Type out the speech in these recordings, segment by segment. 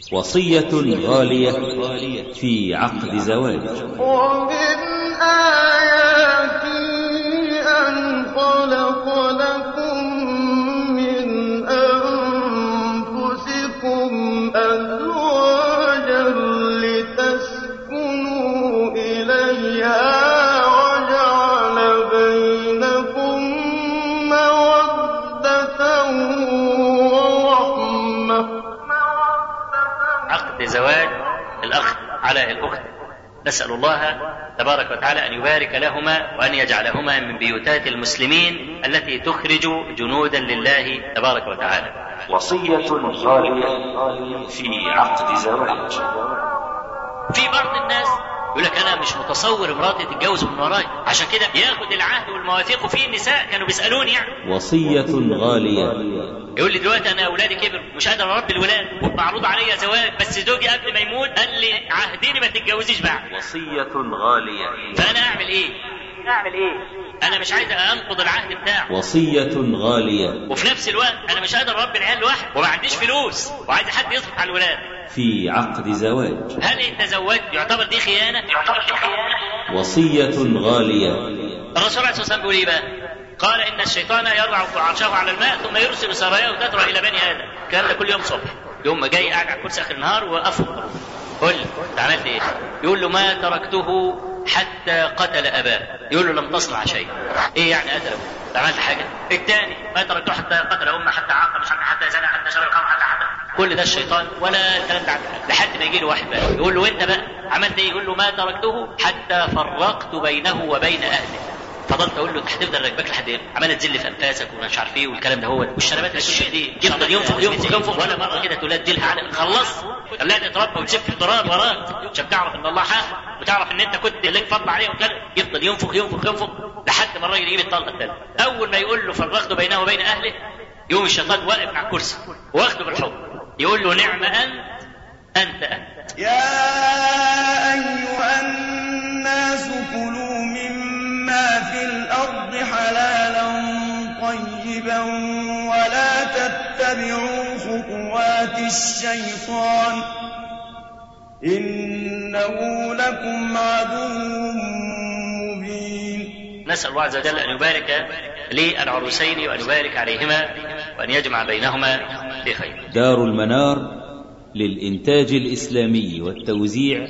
وصية غالية في عقد زواج ومن آياته أن خلق لكم من أنفسكم أزواجا لتسكنوا إليها وجعل بينكم مودة ورحمة عقد زواج الأخ على الأخت نسأل الله تبارك وتعالى أن يبارك لهما وأن يجعلهما من بيوتات المسلمين التي تخرج جنودا لله تبارك وتعالى وصية غالية في عقد زواج في بعض الناس يقول لك انا مش متصور مراتي تتجوز من وراي عشان كده ياخد العهد والمواثيق وفي النساء كانوا بيسالوني يعني وصية غالية يقول لي دلوقتي انا اولادي كبروا مش قادر اربي الولاد ومعروض عليا زواج بس زوجي قبل ما يموت قال لي عهديني ما تتجوزيش بعد وصية غالية فانا اعمل ايه؟ اعمل ايه؟ انا مش عايز انقض العهد بتاعه وصية غالية وفي نفس الوقت انا مش قادر اربي العيال لوحدي وما عنديش فلوس وعايز حد يصرف على الولاد في عقد زواج هل ان تزوجت يعتبر دي خيانه؟ يعتبر دي خيانه وصية غالية الرسول عليه الصلاه والسلام بيقول ايه بقى؟ قال ان الشيطان يضع عرشه على الماء ثم يرسل سراياه تترى الى بني ادم الكلام ده كل يوم صبح يوم ما جاي قاعد على الكرسي اخر النهار وقفه قل لي انت عملت ايه؟ يقول له ما تركته حتى قتل اباه يقول له لم تصنع شيء ايه يعني قتله؟ انت عملت حاجه؟ الثاني ما تركته حتى قتل امه حتى عاق مش عارف حتى زنى حتى شرب الخمر حتى حتى كل ده الشيطان ولا الكلام ده عنده لحد ما يجي له واحد بقى يقول له انت بقى عملت ايه؟ يقول له ما تركته حتى فرقت بينه وبين اهله فضلت اقول له انت هتفضل راكبك لحد ايه؟ عماله تزل في انفاسك ومش عارف ايه والكلام ده هو والشنبات اللي بتشيل دي يفضل ينفخ ينفخ ينفخ ولا مره كده تقول لها اديلها على خلص خليها تتربى وتسف التراب وراك عشان تعرف ان الله حق وتعرف ان انت كنت لك فضل عليه وكده يفضل ينفخ ينفخ ينفخ لحد ما الراجل يجيب الطلقه الثالثه اول ما يقول له فرقت بينه وبين اهله يقوم الشيطان واقف على الكرسي واخده بالحب يقول له نعم انت انت انت يا أيها الناس كلوا مما في الأرض حلالا طيبا ولا تتبعوا خطوات الشيطان إنه لكم عدو مبين نسأل الله عز وجل أن يبارك للعروسين وأن يبارك عليهما وأن يجمع بينهما في خير دار المنار للإنتاج الإسلامي والتوزيع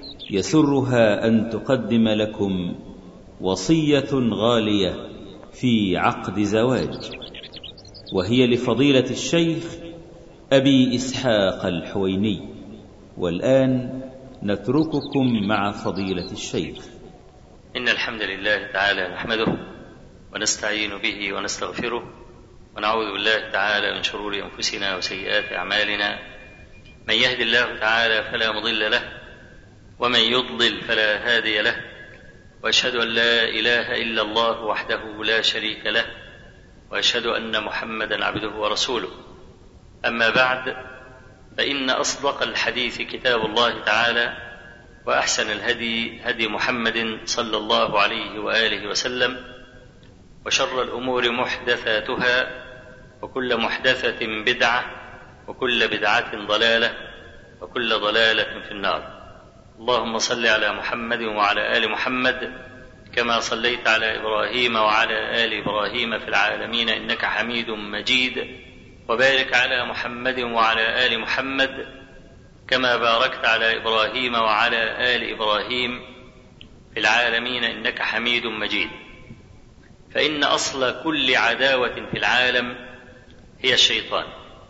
يسرها أن تقدم لكم وصية غالية في عقد زواج وهي لفضيلة الشيخ أبي إسحاق الحويني والآن نترككم مع فضيلة الشيخ إن الحمد لله تعالى نحمده ونستعين به ونستغفره ونعوذ بالله تعالى من شرور أنفسنا وسيئات أعمالنا من يهد الله تعالى فلا مضل له ومن يضلل فلا هادي له واشهد ان لا اله الا الله وحده لا شريك له واشهد ان محمدا عبده ورسوله اما بعد فان اصدق الحديث كتاب الله تعالى واحسن الهدي هدي محمد صلى الله عليه واله وسلم وشر الامور محدثاتها وكل محدثه بدعه وكل بدعه ضلاله وكل ضلاله في النار اللهم صل على محمد وعلى ال محمد كما صليت على ابراهيم وعلى ال ابراهيم في العالمين انك حميد مجيد وبارك على محمد وعلى ال محمد كما باركت على ابراهيم وعلى ال ابراهيم في العالمين انك حميد مجيد فان اصل كل عداوه في العالم هي الشيطان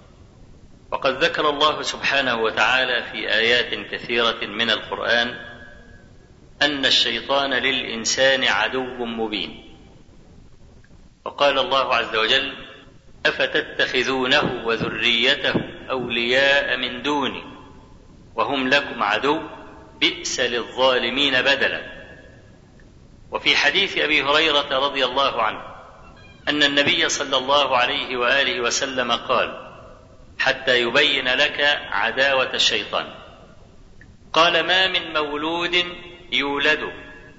وقد ذكر الله سبحانه وتعالى في ايات كثيره من القران ان الشيطان للانسان عدو مبين وقال الله عز وجل افتتخذونه وذريته اولياء من دوني وهم لكم عدو بئس للظالمين بدلا وفي حديث ابي هريره رضي الله عنه ان النبي صلى الله عليه واله وسلم قال حتى يبين لك عداوه الشيطان قال ما من مولود يولد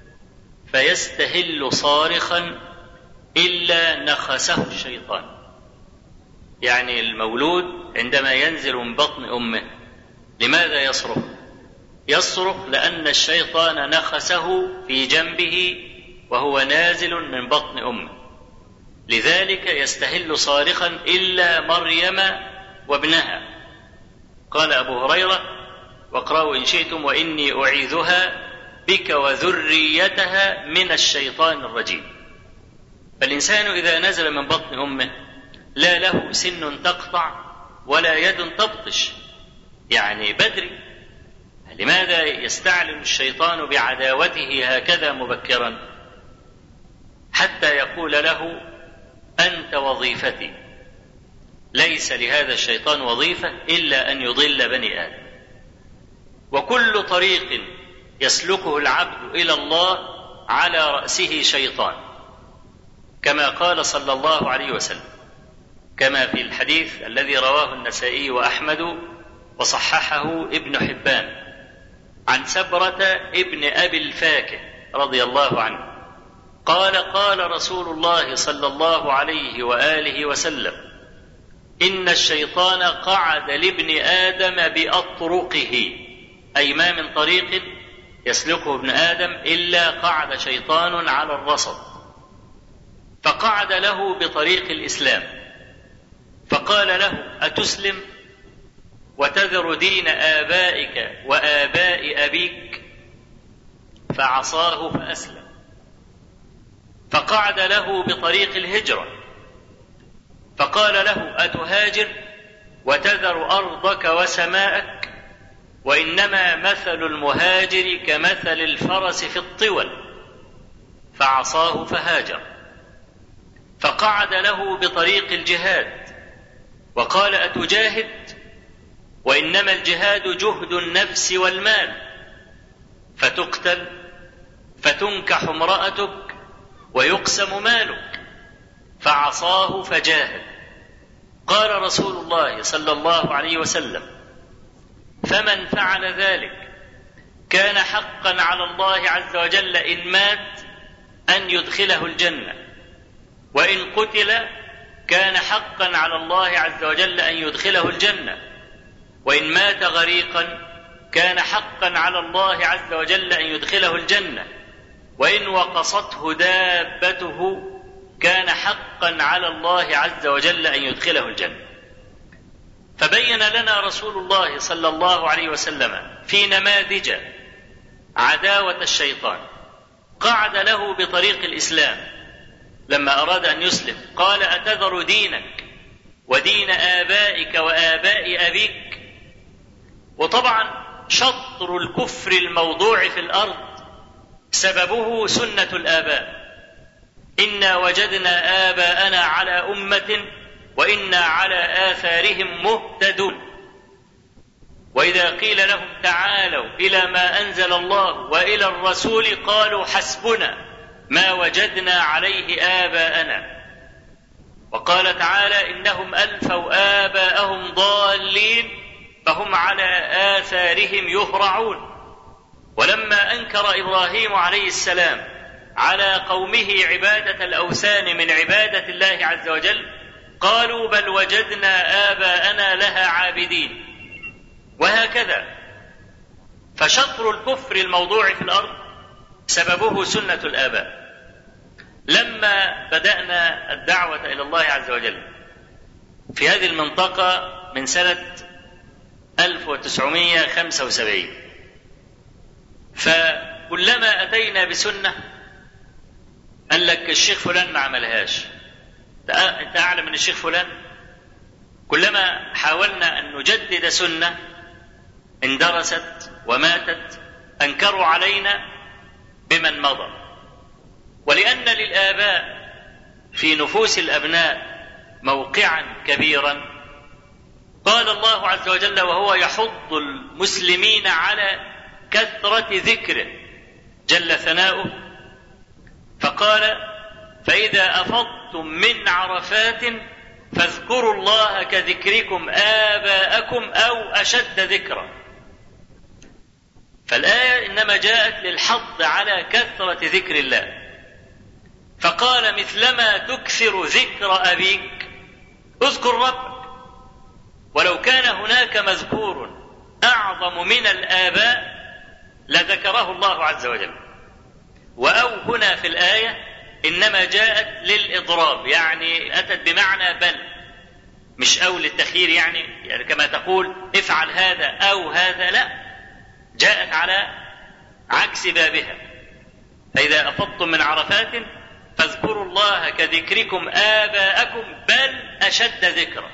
فيستهل صارخا الا نخسه الشيطان يعني المولود عندما ينزل من بطن امه لماذا يصرخ يصرخ لان الشيطان نخسه في جنبه وهو نازل من بطن امه لذلك يستهل صارخا الا مريم وابنها قال ابو هريره واقرأوا ان شئتم واني اعيذها بك وذريتها من الشيطان الرجيم فالانسان اذا نزل من بطن امه لا له سن تقطع ولا يد تبطش يعني بدري لماذا يستعلن الشيطان بعداوته هكذا مبكرا حتى يقول له انت وظيفتي ليس لهذا الشيطان وظيفه الا ان يضل بني ادم وكل طريق يسلكه العبد الى الله على راسه شيطان كما قال صلى الله عليه وسلم كما في الحديث الذي رواه النسائي واحمد وصححه ابن حبان عن سبره ابن ابي الفاكه رضي الله عنه قال قال رسول الله صلى الله عليه واله وسلم ان الشيطان قعد لابن ادم باطرقه اي ما من طريق يسلكه ابن ادم الا قعد شيطان على الرصد فقعد له بطريق الاسلام فقال له اتسلم وتذر دين ابائك واباء ابيك فعصاه فاسلم فقعد له بطريق الهجره فقال له اتهاجر وتذر ارضك وسماءك وانما مثل المهاجر كمثل الفرس في الطول فعصاه فهاجر فقعد له بطريق الجهاد وقال اتجاهد وانما الجهاد جهد النفس والمال فتقتل فتنكح امراتك ويقسم مالك فعصاه فجاهد قال رسول الله صلى الله عليه وسلم فمن فعل ذلك كان حقا على الله عز وجل ان مات ان يدخله الجنه وان قتل كان حقا على الله عز وجل ان يدخله الجنه وان مات غريقا كان حقا على الله عز وجل ان يدخله الجنه وان وقصته دابته كان حقا على الله عز وجل ان يدخله الجنه فبين لنا رسول الله صلى الله عليه وسلم في نماذج عداوه الشيطان قعد له بطريق الاسلام لما اراد ان يسلم قال اتذر دينك ودين ابائك واباء ابيك وطبعا شطر الكفر الموضوع في الارض سببه سنه الاباء انا وجدنا اباءنا على امه وانا على اثارهم مهتدون واذا قيل لهم تعالوا الى ما انزل الله والى الرسول قالوا حسبنا ما وجدنا عليه اباءنا وقال تعالى انهم الفوا اباءهم ضالين فهم على اثارهم يهرعون ولما انكر ابراهيم عليه السلام على قومه عباده الاوثان من عباده الله عز وجل قالوا بل وجدنا اباءنا لها عابدين وهكذا فشطر الكفر الموضوع في الارض سببه سنه الاباء لما بدانا الدعوه الى الله عز وجل في هذه المنطقه من سنه 1975 فكلما اتينا بسنه قال لك الشيخ فلان ما عملهاش انت اعلم من الشيخ فلان كلما حاولنا ان نجدد سنه اندرست وماتت انكروا علينا بمن مضى ولان للاباء في نفوس الابناء موقعا كبيرا قال الله عز وجل وهو يحض المسلمين على كثره ذكره جل ثناؤه فقال فاذا افضتم من عرفات فاذكروا الله كذكركم اباءكم او اشد ذكرا فالايه انما جاءت للحض على كثره ذكر الله فقال مثلما تكثر ذكر ابيك اذكر ربك ولو كان هناك مذكور أعظم من الآباء لذكره الله عز وجل وأو هنا في الآية إنما جاءت للإضراب يعني أتت بمعنى بل مش أو للتخيير يعني, يعني كما تقول افعل هذا أو هذا لا جاءت على عكس بابها فإذا أفضتم من عرفات فاذكروا الله كذكركم آباءكم بل أشد ذكرا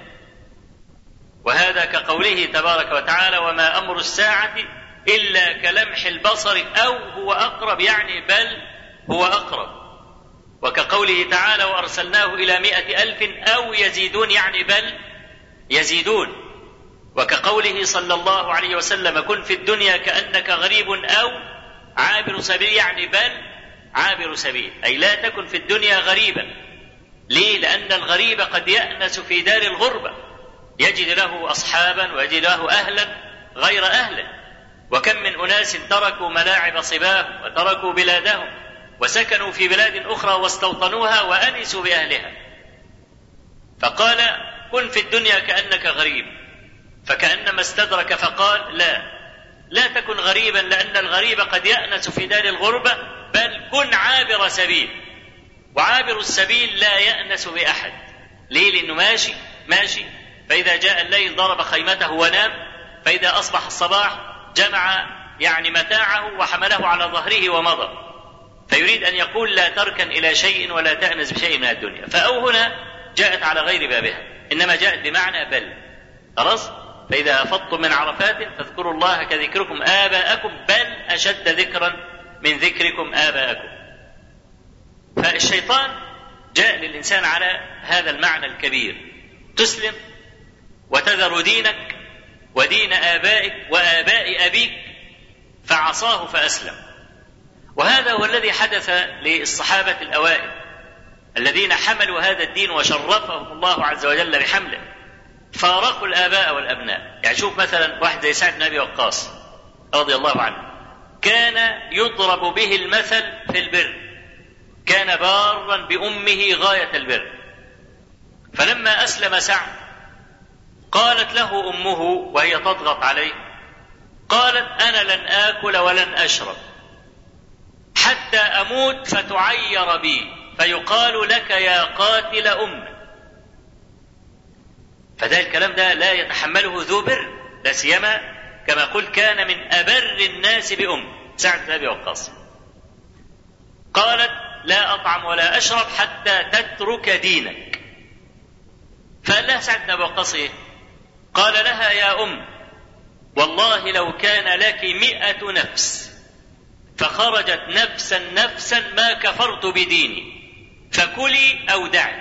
وهذا كقوله تبارك وتعالى وما أمر الساعة إلا كلمح البصر أو هو أقرب يعني بل هو أقرب وكقوله تعالى وأرسلناه إلى مائة ألف أو يزيدون يعني بل يزيدون وكقوله صلى الله عليه وسلم كن في الدنيا كأنك غريب أو عابر سبيل يعني بل عابر سبيل أي لا تكن في الدنيا غريبا ليه؟ لأن الغريب قد يأنس في دار الغربة يجد له أصحابا ويجد له أهلا غير أهله وكم من أناس تركوا ملاعب صباه وتركوا بلادهم وسكنوا في بلاد أخرى واستوطنوها وأنسوا بأهلها فقال كن في الدنيا كأنك غريب فكأنما استدرك فقال لا لا تكن غريبا لأن الغريب قد يأنس في دار الغربة بل كن عابر سبيل وعابر السبيل لا يأنس بأحد ليه لأنه ماشي ماشي فإذا جاء الليل ضرب خيمته ونام فإذا أصبح الصباح جمع يعني متاعه وحمله على ظهره ومضى فيريد أن يقول لا تركن إلى شيء ولا تأنس بشيء من الدنيا فأو هنا جاءت على غير بابها إنما جاءت بمعنى بل خلاص فإذا أفضتم من عرفات فاذكروا الله كذكركم آباءكم بل أشد ذكرا من ذكركم آباءكم فالشيطان جاء للإنسان على هذا المعنى الكبير تسلم وتذر دينك ودين آبائك وآباء أبيك فعصاه فأسلم وهذا هو الذي حدث للصحابة الأوائل الذين حملوا هذا الدين وشرفهم الله عز وجل بحمله فارقوا الآباء والأبناء يعني شوف مثلا واحد زي سعد بن أبي وقاص رضي الله عنه كان يضرب به المثل في البر كان بارا بأمه غاية البر فلما أسلم سعد قالت له أمه وهي تضغط عليه قالت أنا لن آكل ولن أشرب حتى أموت فتعير بي فيقال لك يا قاتل أمك فده الكلام ده لا يتحمله ذو بر لا سيما كما قلت كان من أبر الناس بأم سعد بن أبي وقاص قالت لا أطعم ولا أشرب حتى تترك دينك فقال لها سعد بن أبي وقاص إيه؟ قال لها يا أم والله لو كان لك مئة نفس فخرجت نفسا نفسا ما كفرت بديني فكلي أو دعي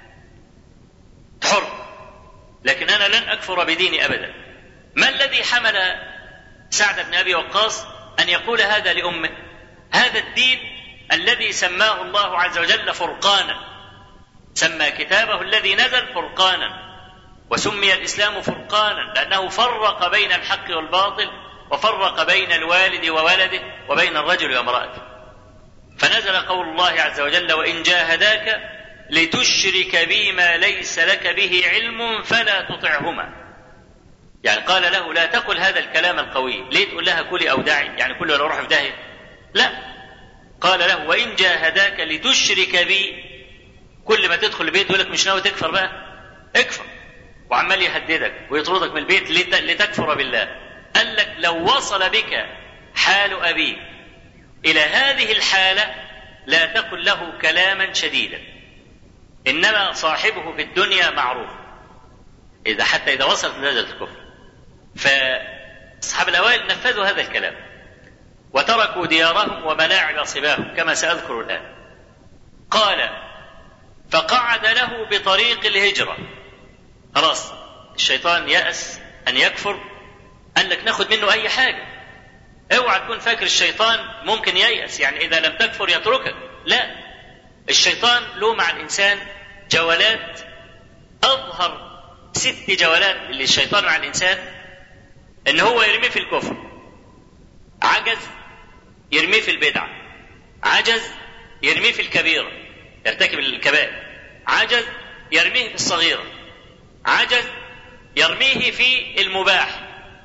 حر لكن أنا لن أكفر بديني أبدا ما الذي حمل سعد بن أبي وقاص أن يقول هذا لأمه هذا الدين الذي سماه الله عز وجل فرقانا سمى كتابه الذي نزل فرقانا وسمي الإسلام فرقانا لأنه فرق بين الحق والباطل وفرق بين الوالد وولده وبين الرجل وامرأته فنزل قول الله عز وجل وإن جاهداك لتشرك بي ما ليس لك به علم فلا تطعهما يعني قال له لا تقل هذا الكلام القوي ليه تقول لها كلي أو دعي يعني كل ولا روح في داهية لا قال له وإن جاهداك لتشرك بي كل ما تدخل البيت يقول لك مش ناوي تكفر بقى اكفر وعمال يهددك ويطردك من البيت لتكفر بالله قال لك لو وصل بك حال أبيك إلى هذه الحالة لا تقل له كلاما شديدا إنما صاحبه في الدنيا معروف إذا حتى إذا وصلت درجة الكفر فأصحاب الأوائل نفذوا هذا الكلام وتركوا ديارهم وملاعب صباهم كما سأذكر الآن قال فقعد له بطريق الهجرة خلاص الشيطان يأس أن يكفر قال لك ناخد منه أي حاجة اوعى تكون فاكر الشيطان ممكن ييأس يعني إذا لم تكفر يتركك لا الشيطان له مع الإنسان جولات أظهر ست جولات للشيطان مع الإنسان إن هو يرميه في الكفر عجز يرميه في البدعة عجز يرميه في الكبيرة يرتكب الكبائر عجز يرميه في الصغيرة عجز يرميه في المباح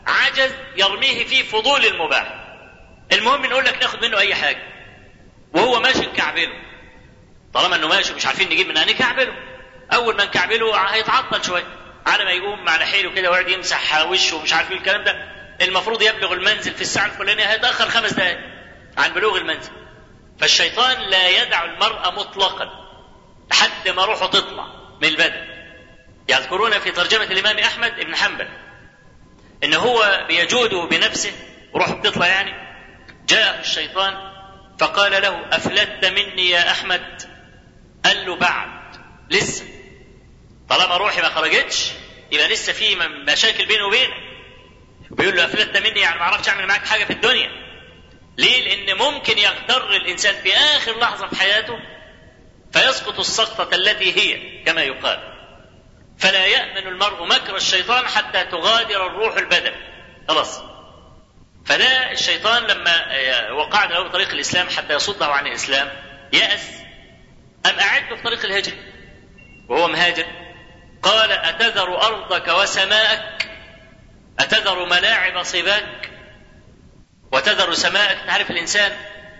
عجز يرميه في فضول المباح المهم نقول لك ناخد منه اي حاجه وهو ماشي نكعبله طالما انه ماشي مش عارفين نجيب منها نكعبله اول ما نكعبله هيتعطل شويه على ما يقوم على حيله كده ويقعد يمسح وشه ومش عارف ايه الكلام ده المفروض يبلغ المنزل في الساعه الفلانيه هيتاخر خمس دقائق عن بلوغ المنزل فالشيطان لا يدع المرأة مطلقا لحد ما روحه تطلع من البدن يذكرون في ترجمة الإمام أحمد بن حنبل إن هو بيجود بنفسه وروحه بتطلع يعني جاءه الشيطان فقال له أفلت مني يا أحمد قال له بعد لسه طالما روحي ما خرجتش يبقى لسه في مشاكل بيني وبينك بيقول له أفلت مني يعني ما أعرفش أعمل معاك حاجة في الدنيا ليه؟ لأن ممكن يغتر الإنسان في آخر لحظة في حياته فيسقط السقطة التي هي كما يقال فلا يأمن المرء مكر الشيطان حتى تغادر الروح البدن خلاص فده الشيطان لما وقعنا له بطريق الإسلام حتى يصده عن الإسلام يأس أم أعد في طريق الهجرة وهو مهاجر قال أتذر أرضك وسماءك أتذر ملاعب صباك وتذر سماءك تعرف الإنسان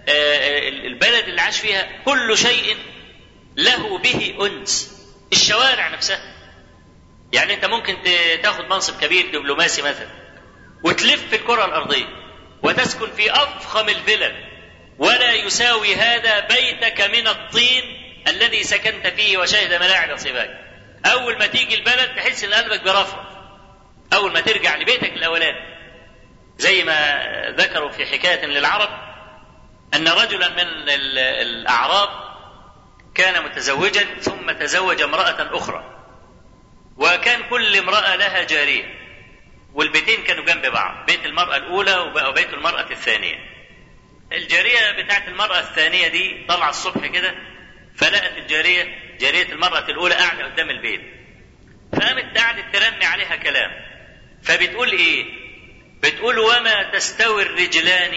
البلد اللي عاش فيها كل شيء له به أنس الشوارع نفسها يعني أنت ممكن تاخد منصب كبير دبلوماسي مثلا وتلف الكرة الأرضية وتسكن في أفخم الفلل ولا يساوي هذا بيتك من الطين الذي سكنت فيه وشهد ملاعب صباك أول ما تيجي البلد تحس إن قلبك برفرف أول ما ترجع لبيتك الأولاني زي ما ذكروا في حكاية للعرب أن رجلا من الأعراب كان متزوجا ثم تزوج امرأة أخرى وكان كل امرأة لها جارية والبيتين كانوا جنب بعض بيت المرأة الأولى وبيت المرأة الثانية الجارية بتاعت المرأة الثانية دي طلع الصبح كده فلقت الجارية جارية المرأة الأولى قاعدة قدام البيت فقامت قعدت ترمي عليها كلام فبتقول إيه؟ بتقول وما تستوي الرجلان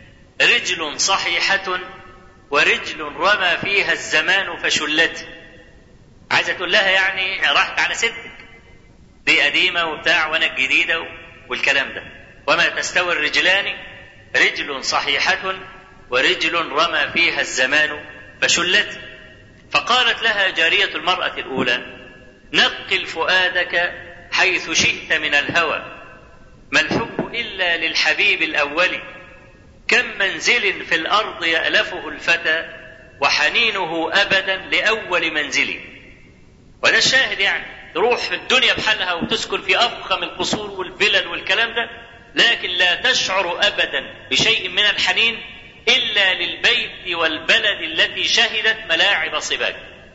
رجل صحيحة ورجل رمى فيها الزمان فشلت عايزة تقول لها يعني راحت على ستك دي قديمة وبتاع وانا الجديدة والكلام ده وما تستوي الرجلان رجل صحيحة ورجل رمى فيها الزمان فشلت فقالت لها جارية المرأة الأولى نقل فؤادك حيث شئت من الهوى ما الحب إلا للحبيب الأول كم منزل في الأرض يألفه الفتى وحنينه أبدا لأول منزل وده الشاهد يعني تروح في الدنيا بحالها وتسكن في أفخم القصور والفلل والكلام ده لكن لا تشعر أبدا بشيء من الحنين إلا للبيت والبلد التي شهدت ملاعب صباك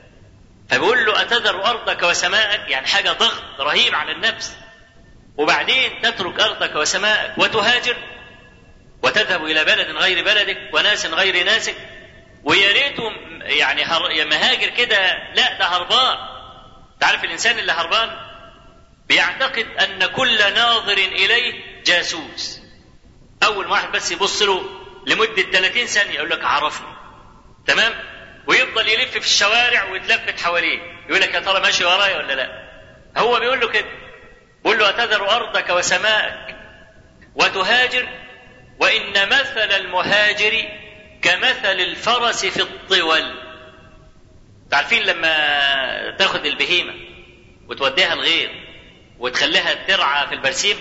فبيقول له أتذر أرضك وسماءك يعني حاجة ضغط رهيب على النفس وبعدين تترك أرضك وسماءك وتهاجر وتذهب إلى بلد غير بلدك وناس غير ناسك ويا ريته يعني هر... يا مهاجر كده لا ده هربان تعرف الإنسان اللي هربان بيعتقد أن كل ناظر إليه جاسوس أول واحد بس يبص له لمدة 30 ثانية يقول لك عرفني تمام ويفضل يلف في الشوارع ويتلفت حواليه يقول لك يا ترى ماشي ورايا ولا لا هو بيقول له كده بيقول له أتذر أرضك وسماءك وتهاجر وإن مثل المهاجر كمثل الفرس في الطول تعرفين لما تاخد البهيمة وتوديها الغير وتخليها ترعى في البرسيم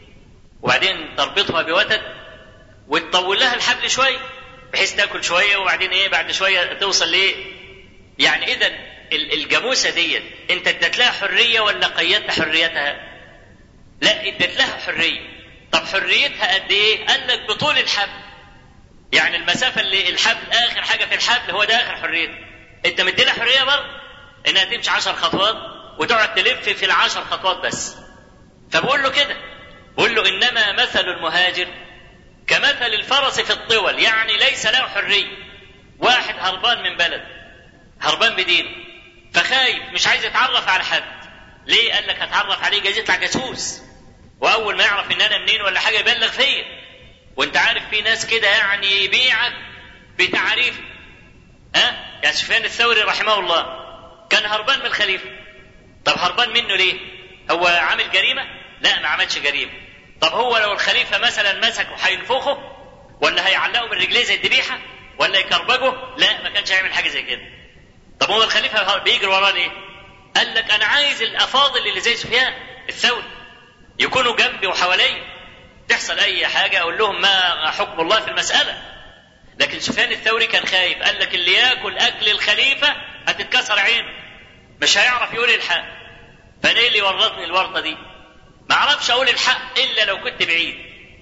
وبعدين تربطها بوتد وتطول لها الحبل شوية بحيث تاكل شوية وبعدين ايه بعد شوية توصل لايه يعني اذا الجاموسة ديت انت اديت لها حرية ولا قيدت حريتها لا اديت لها حرية طب حريتها قد ايه قال لك بطول الحبل يعني المسافة اللي الحبل آخر حاجة في الحبل هو ده آخر حريتها أنت مدي لها حرية برضه إنها تمشي عشر خطوات وتقعد تلف في العشر خطوات بس فبقول له كده بقول له إنما مثل المهاجر كمثل الفرس في الطول يعني ليس له حرية واحد هربان من بلد هربان بدينه فخايف مش عايز يتعرف على حد ليه قال لك هتعرف عليه جايز يطلع جاسوس واول ما يعرف ان انا منين ولا حاجه يبلغ فيا وانت عارف في ناس كده يعني يبيعك بتعريف ها أه؟ يعني سفيان الثوري رحمه الله كان هربان من الخليفه طب هربان منه ليه هو عامل جريمه لا ما عملش جريمه طب هو لو الخليفه مثلا مسكه هينفخه ولا هيعلقه من رجليه زي الذبيحه ولا يكربجه لا ما كانش هيعمل حاجه زي كده طب هو الخليفه بيجري وراه ليه قال لك انا عايز الافاضل اللي زي سفيان الثوري يكونوا جنبي وحواليا تحصل اي حاجه اقول لهم ما حكم الله في المساله لكن سفيان الثوري كان خايف قال لك اللي ياكل اكل الخليفه هتتكسر عينه مش هيعرف يقول الحق فانا ايه اللي ورطني الورطه دي ما اعرفش اقول الحق الا لو كنت بعيد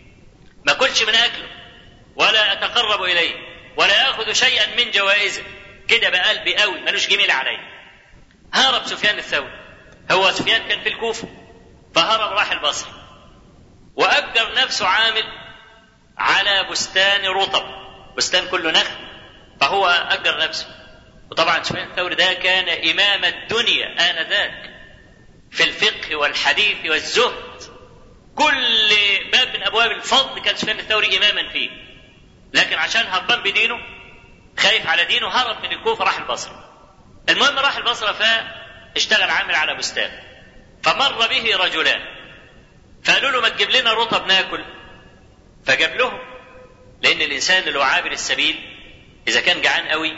ما اكلش من اكله ولا اتقرب اليه ولا اخذ شيئا من جوائزه كده بقى قلبي قوي ملوش جميل عليا هرب سفيان الثوري هو سفيان كان في الكوفه فهرب راح البصره واجر نفسه عامل على بستان رطب بستان كله نخل فهو اجر نفسه وطبعا سفيان الثوري ده كان امام الدنيا انذاك في الفقه والحديث والزهد كل باب من ابواب الفضل كان سفيان الثوري اماما فيه لكن عشان هربان بدينه خايف على دينه هرب من الكوفه راح البصره المهم راح البصره فاشتغل عامل على بستان فمر به رجلان فقالوا له ما تجيب لنا رطب ناكل فجاب لهم لان الانسان اللي هو عابر السبيل اذا كان جعان قوي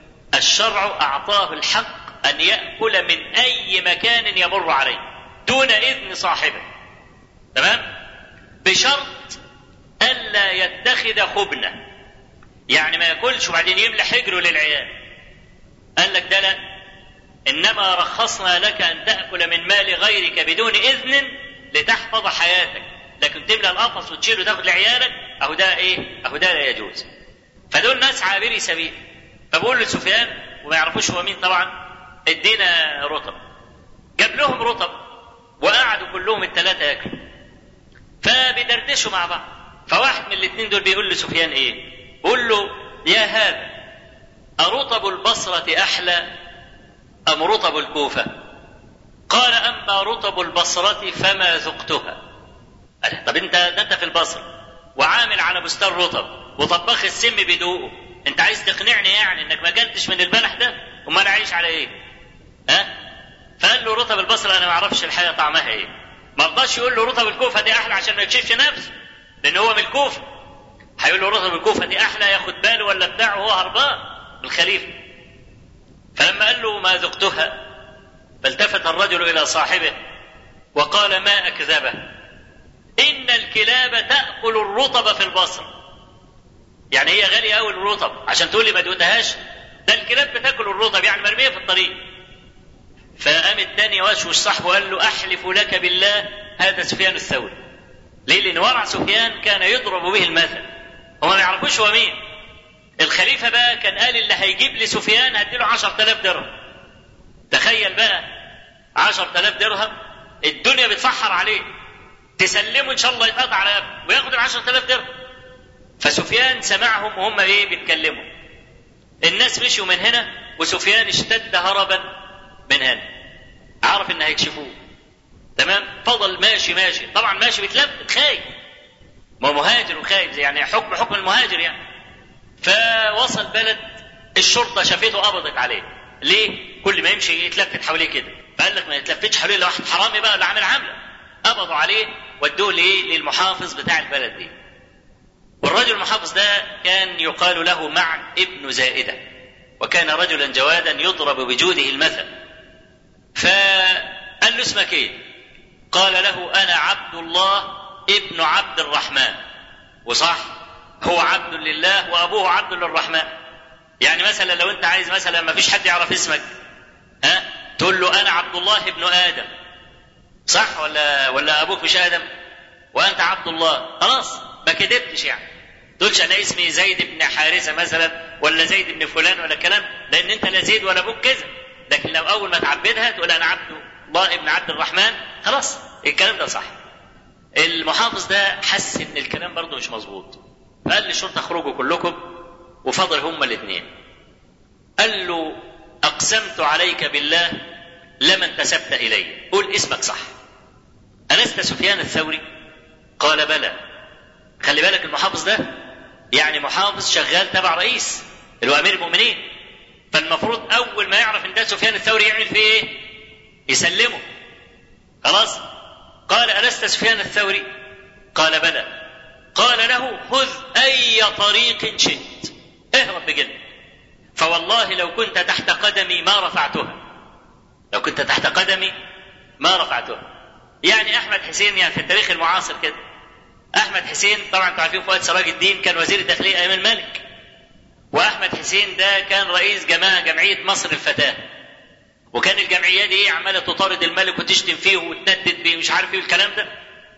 الشرع اعطاه الحق ان ياكل من اي مكان يمر عليه دون اذن صاحبه تمام بشرط الا يتخذ خبنه يعني ما ياكلش وبعدين يملى حجره للعيال قال لك ده لا انما رخصنا لك ان تاكل من مال غيرك بدون اذن لتحفظ حياتك لكن تملى القفص وتشيله وتاخد لعيالك اهو ده ايه اهو ده لا يجوز فدول ناس عابري سبيل فبقول لسفيان وما يعرفوش هو مين طبعا ادينا رطب جاب لهم رطب وقعدوا كلهم الثلاثه ياكلوا فبيدردشوا مع بعض فواحد من الاثنين دول بيقول لسفيان ايه بيقول له يا هذا أرطب البصرة أحلى أم رطب الكوفة قال أما رطب البصرة فما ذقتها قال طب أنت ده أنت في البصرة وعامل على بستان رطب وطباخ السم بدوقه أنت عايز تقنعني يعني إنك ما أكلتش من البلح ده أمال أعيش على إيه؟ ها؟ فقال له رطب البصرة أنا ما أعرفش الحقيقة طعمها إيه ما رضاش يقول له رطب الكوفة دي أحلى عشان ما يكشفش نفسه لأن هو من الكوفة هيقول له رطب الكوفة دي أحلى ياخد باله ولا بتاعه وهو هربان الخليفة فلما قال له ما ذقتها فالتفت الرجل إلى صاحبه وقال ما أكذبه إن الكلاب تأكل الرطب في البصر يعني هي غالية أوي الرطب عشان تقول لي ما دوقتهاش ده الكلاب بتاكل الرطب يعني مرمية في الطريق فقام الثاني وشوش صاحبه قال له أحلف لك بالله هذا سفيان الثوري ليه؟ لأن ورع سفيان كان يضرب به المثل هما ما يعرفوش هو مين الخليفة بقى كان قال اللي هيجيب لي سفيان هديله عشر تلاف درهم تخيل بقى عشر تلاف درهم الدنيا بتفحر عليه تسلمه ان شاء الله يتقطع على قلبه وياخد العشر تلاف درهم فسفيان سمعهم وهم ايه بيتكلموا الناس مشوا من هنا وسفيان اشتد هربا من هنا عرف ان هيكشفوه تمام فضل ماشي ماشي طبعا ماشي بيتلفت خايف ما هو مهاجر وخايف يعني حكم حكم المهاجر يعني فوصل بلد الشرطه شافته قبضت عليه ليه كل ما يمشي يتلفت حواليه كده فقال لك ما يتلفتش حواليه لو واحد حرامي بقى اللي عامل عامله قبضوا عليه ودوه لايه للمحافظ بتاع البلد دي والرجل المحافظ ده كان يقال له معن ابن زائده وكان رجلا جوادا يضرب بجوده المثل فقال له اسمك ايه قال له انا عبد الله ابن عبد الرحمن وصح هو عبد لله وابوه عبد للرحمن يعني مثلا لو انت عايز مثلا ما فيش حد يعرف اسمك ها تقول له انا عبد الله ابن ادم صح ولا ولا ابوك مش ادم وانت عبد الله خلاص ما كدبتش يعني تقولش انا اسمي زيد بن حارثه مثلا ولا زيد بن فلان ولا كلام لان انت لا زيد ولا ابوك كذا لكن لو اول ما تعبدها تقول انا عبد الله ابن عبد الرحمن خلاص الكلام ده صح المحافظ ده حس ان الكلام برضه مش مظبوط فقال للشرطه اخرجوا كلكم وفضل هما الاثنين قال له اقسمت عليك بالله لما انتسبت الي قول اسمك صح الست سفيان الثوري قال بلى خلي بالك المحافظ ده يعني محافظ شغال تبع رئيس اللي هو امير المؤمنين فالمفروض اول ما يعرف ان ده سفيان الثوري يعمل فيه ايه يسلمه خلاص قال الست سفيان الثوري قال بلى قال له خذ أي طريق شئت اهرب بجلد فوالله لو كنت تحت قدمي ما رفعتها لو كنت تحت قدمي ما رفعتها يعني أحمد حسين يعني في التاريخ المعاصر كده أحمد حسين طبعا انتوا عارفين فؤاد سراج الدين كان وزير الداخلية أيام الملك وأحمد حسين ده كان رئيس جماعة جمعية مصر الفتاة وكان الجمعية دي عمالة تطارد الملك وتشتم فيه وتندد بيه مش عارف ايه الكلام ده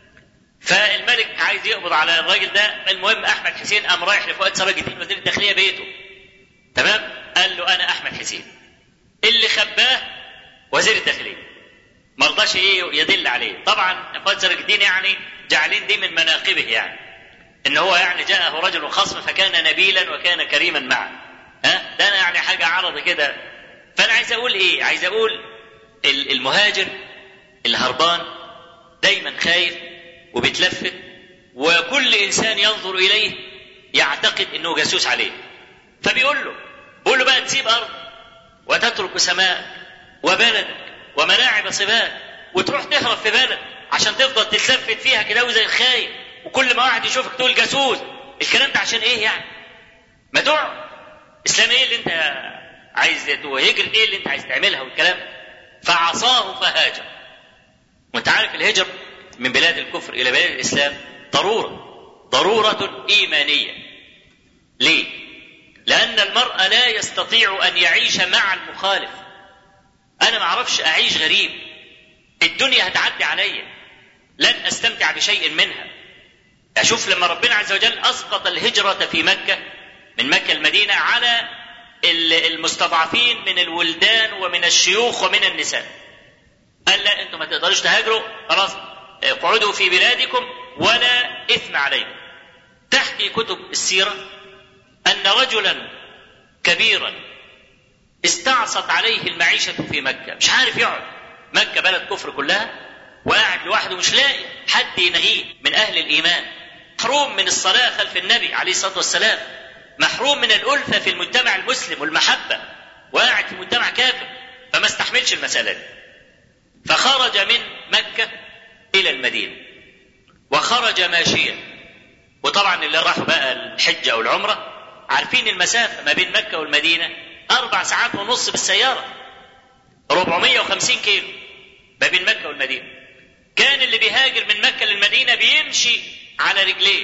فالملك عايز يقبض على الراجل ده المهم احمد حسين قام رايح لفؤاد سراج الدين وزير الداخليه بيته تمام قال له انا احمد حسين اللي خباه وزير الداخليه ما رضاش ايه يدل عليه طبعا فؤاد سراج الدين يعني جعلين دي من مناقبه يعني ان هو يعني جاءه رجل خصم فكان نبيلا وكان كريما معه ها ده أنا يعني حاجه عرض كده فانا عايز اقول ايه عايز اقول المهاجر الهربان دايما خايف وبيتلفت وكل انسان ينظر اليه يعتقد انه جاسوس عليه فبيقول له بيقول له بقى تسيب ارض وتترك سماء وبلدك وملاعب صباك وتروح تهرب في بلد عشان تفضل تتلفت فيها كده زي الخاين وكل ما واحد يشوفك تقول جاسوس الكلام ده عشان ايه يعني؟ ما دع اسلام ايه اللي انت عايز وهجرة ايه اللي انت عايز تعملها والكلام فعصاه فهاجر وانت عارف الهجر من بلاد الكفر الى بلاد الاسلام ضروره ضروره ايمانيه ليه لان المرء لا يستطيع ان يعيش مع المخالف انا ما اعرفش اعيش غريب الدنيا هتعدي عليا لن استمتع بشيء منها اشوف لما ربنا عز وجل اسقط الهجره في مكه من مكه المدينه على المستضعفين من الولدان ومن الشيوخ ومن النساء قال لا انتم ما تقدروش تهاجروا خلاص اقعدوا في بلادكم ولا اثم عليكم تحكي كتب السيره ان رجلا كبيرا استعصت عليه المعيشه في مكه مش عارف يقعد مكه بلد كفر كلها وقاعد لوحده مش لاقي حد ينهيه من اهل الايمان محروم من الصلاه خلف النبي عليه الصلاه والسلام محروم من الالفه في المجتمع المسلم والمحبه وقاعد في مجتمع كافر فما استحملش المساله دي فخرج من مكه الى المدينه وخرج ماشيا وطبعا اللي راحوا بقى الحجه او العمره عارفين المسافه ما بين مكه والمدينه اربع ساعات ونص بالسياره 450 كيلو ما بين مكه والمدينه كان اللي بيهاجر من مكه للمدينه بيمشي على رجليه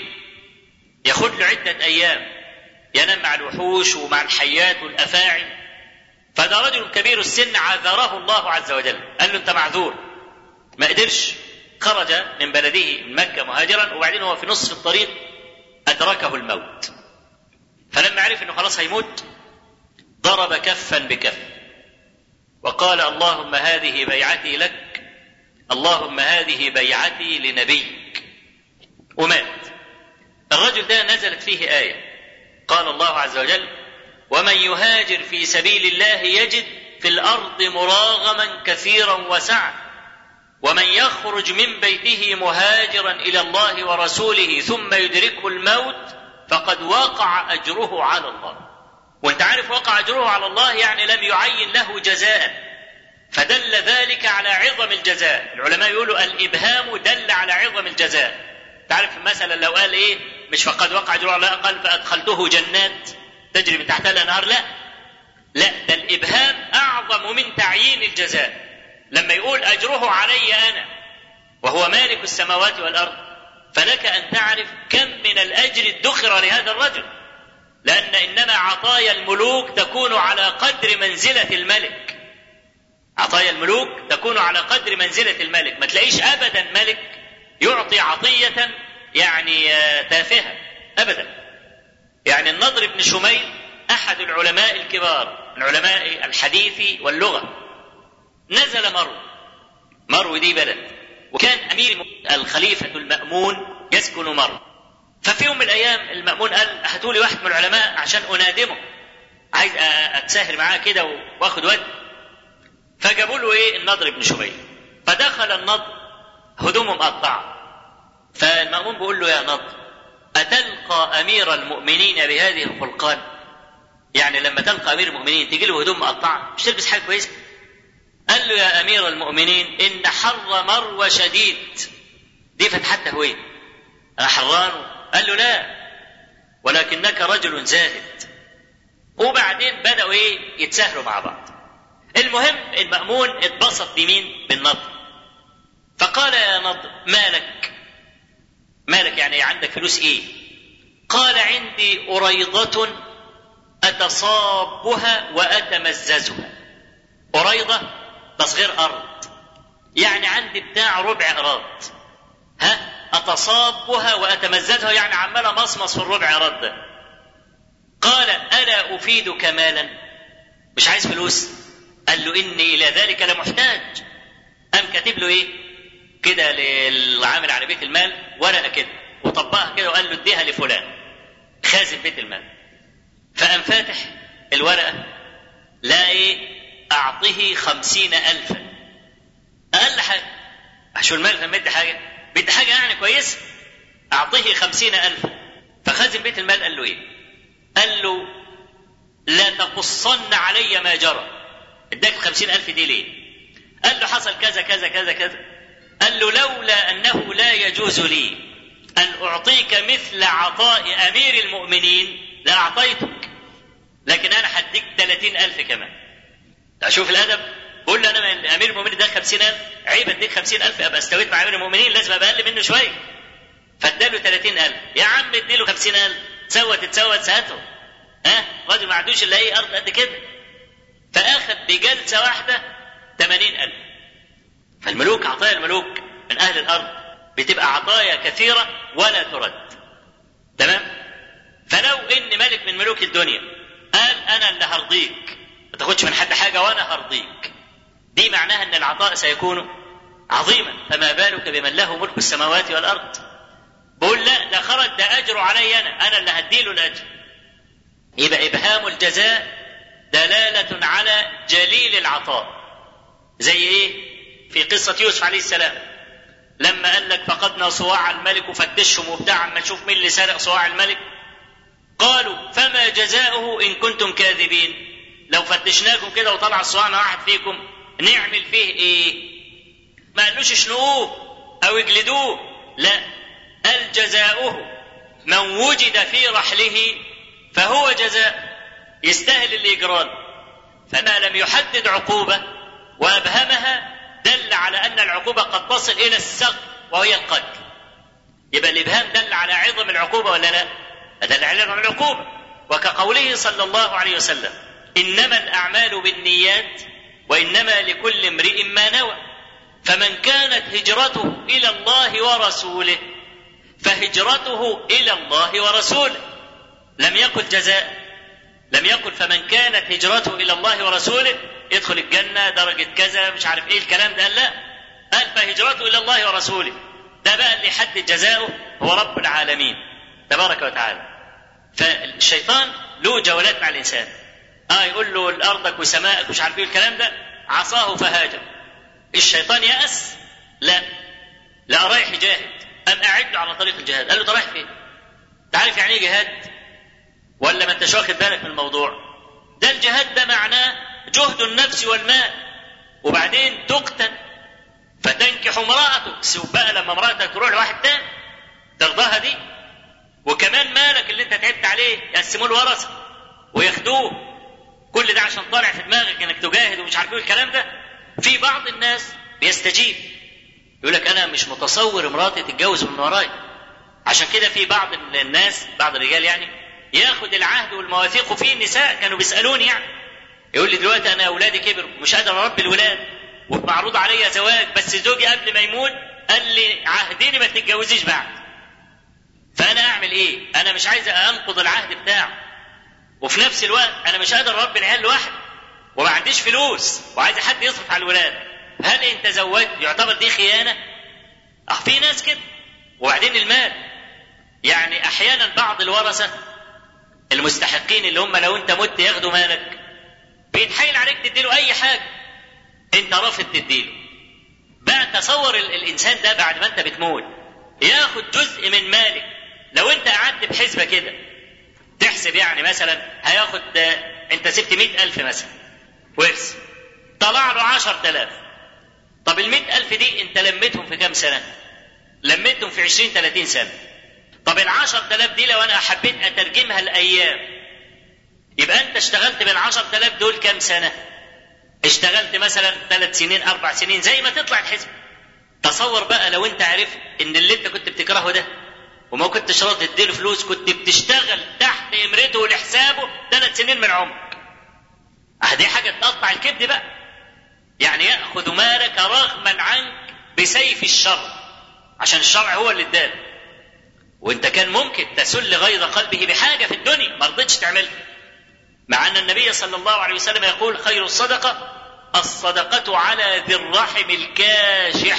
ياخد له عده ايام ينام مع الوحوش ومع الحيات والافاعي فده رجل كبير السن عذره الله عز وجل قال له انت معذور ما قدرش خرج من بلده من مكة مهاجرا وبعدين هو في نصف الطريق أدركه الموت فلما عرف أنه خلاص هيموت ضرب كفا بكف وقال اللهم هذه بيعتي لك اللهم هذه بيعتي لنبيك ومات الرجل ده نزلت فيه آية قال الله عز وجل ومن يهاجر في سبيل الله يجد في الأرض مراغما كثيرا وسعة ومن يخرج من بيته مهاجرا الى الله ورسوله ثم يدركه الموت فقد وقع اجره على الله وانت عارف وقع اجره على الله يعني لم يعين له جزاء فدل ذلك على عظم الجزاء العلماء يقولوا الابهام دل على عظم الجزاء تعرف مثلا لو قال ايه مش فقد وقع اجره على قال فادخلته جنات تجري من تحتها الانهار لا لا ده الابهام اعظم من تعيين الجزاء لما يقول اجره علي انا وهو مالك السماوات والارض فلك ان تعرف كم من الاجر ادخر لهذا الرجل لان انما عطايا الملوك تكون على قدر منزله الملك عطايا الملوك تكون على قدر منزله الملك ما تلاقيش ابدا ملك يعطي عطيه يعني تافهه ابدا يعني النضر بن شميل احد العلماء الكبار من علماء الحديث واللغه نزل مرو مرو دي بلد وكان امير الخليفه المامون يسكن مرو ففي يوم من الايام المامون قال هاتوا لي واحد من العلماء عشان انادمه عايز اتساهر معاه كده واخد ود فجابوا له ايه النضر بن شميل فدخل النضر هدومه مقطعه فالمامون بيقول له يا نضر اتلقى امير المؤمنين بهذه الخلقان يعني لما تلقى امير المؤمنين تجي له هدوم مقطعه مش تلبس حاجه كويسه قال له يا امير المؤمنين ان حر مرو شديد دي فتحتها وين انا حران قال له لا ولكنك رجل زاهد وبعدين بداوا ايه يتساهلوا مع بعض المهم المأمون اتبسط بمين بالنضر فقال يا نضر مالك مالك يعني عندك فلوس ايه قال عندي أريضة أتصابها وأتمززها أريضة تصغير أرض يعني عندي بتاع ربع أراض ها أتصابها وأتمززها يعني عمال مصمص في الربع أراض ده قال ألا أفيدك مالا مش عايز فلوس قال له إني إلى ذلك لمحتاج قام كاتب له إيه كده للعامل على بيت المال ورقة كده وطبقها كده وقال له اديها لفلان خازن بيت المال فقام فاتح الورقة لا ايه أعطه خمسين ألفا أقل حاجة شو المال لما ادي حاجة بيدي حاجة يعني كويسة أعطه خمسين ألفا فخازن بيت المال قال له ايه قال له لا تقصن علي ما جرى اداك خمسين ألف دي ليه قال له حصل كذا كذا كذا كذا قال له لولا أنه لا يجوز لي أن أعطيك مثل عطاء أمير المؤمنين لأعطيتك لكن أنا هديك 30 ألف كمان أشوف الأدب بقول له أنا من أمير المؤمنين ده 50 ألف عيب أديك 50 ألف أبقى استويت مع أمير المؤمنين لازم أبقى أقل منه شوية فاداله 30 ألف يا عم اديله 50 ألف تسوى تتسوى ساعته ها راجل ما عندوش إلا إيه أرض قد كده فأخذ بجلسة واحدة 80 ألف فالملوك عطايا الملوك من أهل الأرض بتبقى عطايا كثيرة ولا ترد تمام فلو ان ملك من ملوك الدنيا قال انا اللي هرضيك ما تاخدش من حد حاجه وانا هرضيك دي معناها ان العطاء سيكون عظيما فما بالك بمن له ملك السماوات والارض بقول لا ده خرج ده اجره علي انا انا اللي هديله الاجر يبقى ابهام الجزاء دلاله على جليل العطاء زي ايه في قصه يوسف عليه السلام لما قال لك فقدنا صواع الملك وفتشهم وبتاع اما نشوف مين اللي سرق صواع الملك قالوا فما جزاؤه ان كنتم كاذبين لو فتشناكم كده وطلع صواعنا واحد فيكم نعمل فيه ايه ما قالوش اشنقوه او اجلدوه لا قال جزاؤه من وجد في رحله فهو جزاء يستاهل اللي يجرى فما لم يحدد عقوبه وابهمها دل على ان العقوبه قد تصل الى السقف وهي القتل يبقى الابهام دل على عظم العقوبه ولا لا دل على عظم العقوبه وكقوله صلى الله عليه وسلم انما الاعمال بالنيات وانما لكل امرئ ما نوى فمن كانت هجرته الى الله ورسوله فهجرته الى الله ورسوله لم يقل جزاء لم يقل فمن كانت هجرته الى الله ورسوله يدخل الجنه درجه كذا مش عارف ايه الكلام ده قال لا قال فهجرته الى الله ورسوله ده بقى اللي يحدد جزاؤه هو رب العالمين تبارك وتعالى فالشيطان له جولات مع الانسان اه يقول له الارضك وسمائك مش عارف ايه الكلام ده عصاه فهاجر الشيطان يأس لا لا رايح يجاهد قام قاعد له على طريق الجهاد قال له رايح فين؟ تعرف يعني ايه جهاد؟ ولا ما انتش واخد بالك من الموضوع؟ ده الجهاد ده معناه جهد النفس والمال وبعدين تقتل فتنكح امرأتك سيب بقى لما امرأتك تروح لواحد تاني ترضاها دي وكمان مالك اللي انت تعبت عليه يقسموه الورثة وياخدوه كل ده عشان طالع في دماغك انك تجاهد ومش عارف ايه الكلام ده في بعض الناس بيستجيب يقول لك انا مش متصور مراتي تتجوز من ورايا عشان كده في بعض الناس بعض الرجال يعني ياخد العهد والمواثيق وفي النساء كانوا بيسالوني يعني يقول لي دلوقتي انا اولادي كبروا مش قادر اربي الولاد ومعروض عليا زواج بس زوجي قبل ما يموت قال لي عهديني ما تتجوزيش بعد فانا اعمل ايه انا مش عايز انقض العهد بتاعه وفي نفس الوقت انا مش قادر اربي العيال لوحدي وما عنديش فلوس وعايز حد يصرف على الولاد هل انت زوجت يعتبر دي خيانه اه في ناس كده وبعدين المال يعني احيانا بعض الورثه المستحقين اللي هم لو انت مت ياخدوا مالك بيتحايل عليك تديله اي حاجه انت رافض تديله بقى تصور الانسان ده بعد ما انت بتموت ياخد جزء من مالك لو انت قعدت بحسبه كده تحسب يعني مثلا هياخد انت سبت مئة ألف مثلا ورث طلع له عشر تلاف طب المئة ألف دي انت لميتهم في كام سنة لميتهم في عشرين ثلاثين سنة طب العشر تلاف دي لو انا حبيت اترجمها الايام يبقى انت اشتغلت بالعشر تلاف دول كام سنة اشتغلت مثلا ثلاث سنين اربع سنين زي ما تطلع الحزب تصور بقى لو انت عرفت ان اللي انت كنت بتكرهه ده وما كنتش راضي تديله فلوس كنت بتشتغل تحت امرته ولحسابه ثلاث سنين من عمرك اه دي حاجه تقطع الكبد بقى يعني ياخذ مالك رغما عنك بسيف الشر عشان الشرع هو اللي اداله وانت كان ممكن تسل غيظ قلبه بحاجه في الدنيا ما رضيتش تعملها مع ان النبي صلى الله عليه وسلم يقول خير الصدقه الصدقه على ذي الرحم الكاشح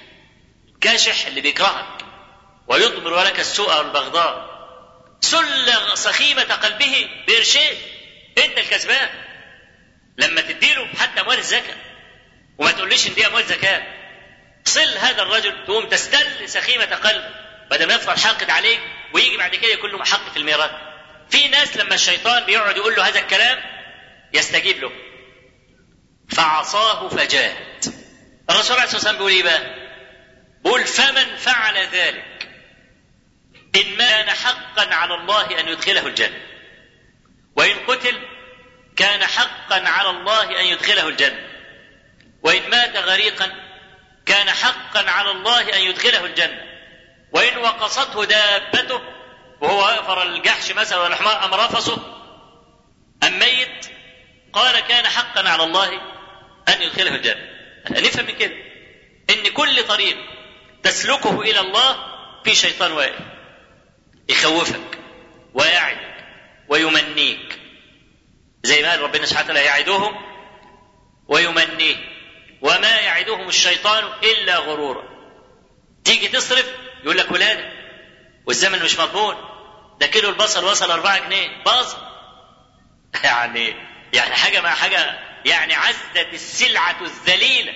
كاشح اللي بيكرهك ويضمر لك السوء والبغضاء سل سخيمة قلبه بإرشاد أنت الكسبان لما تديله حتى أموال الزكاة وما تقوليش إن دي أموال زكاة صل هذا الرجل تقوم تستل سخيمة قلبه بدل ما يفضل حاقد عليك ويجي بعد كده يكون له حق في الميراث في ناس لما الشيطان بيقعد يقول له هذا الكلام يستجيب له فعصاه فجاهد الرسول عليه الصلاه والسلام بيقول ايه بقى؟ بيقول فمن فعل ذلك إن كان حقا على الله أن يدخله الجنة وإن قتل كان حقا على الله أن يدخله الجنة وإن مات غريقا كان حقا على الله أن يدخله الجنة وإن وقصته دابته وهو أفر الجحش مثلا والحمار أم رفصه أم ميت قال كان حقا على الله أن يدخله الجنة نفهم من كده إن كل طريق تسلكه إلى الله في شيطان واقف يخوفك ويعدك ويمنيك زي ما قال ربنا سبحانه وتعالى يعدهم ويمنيه وما يعدهم الشيطان الا غرورا تيجي تصرف يقول لك ولاده والزمن مش مضمون ده كيلو البصل وصل 4 جنيه باظ يعني يعني حاجه مع حاجه يعني عزت السلعه الذليله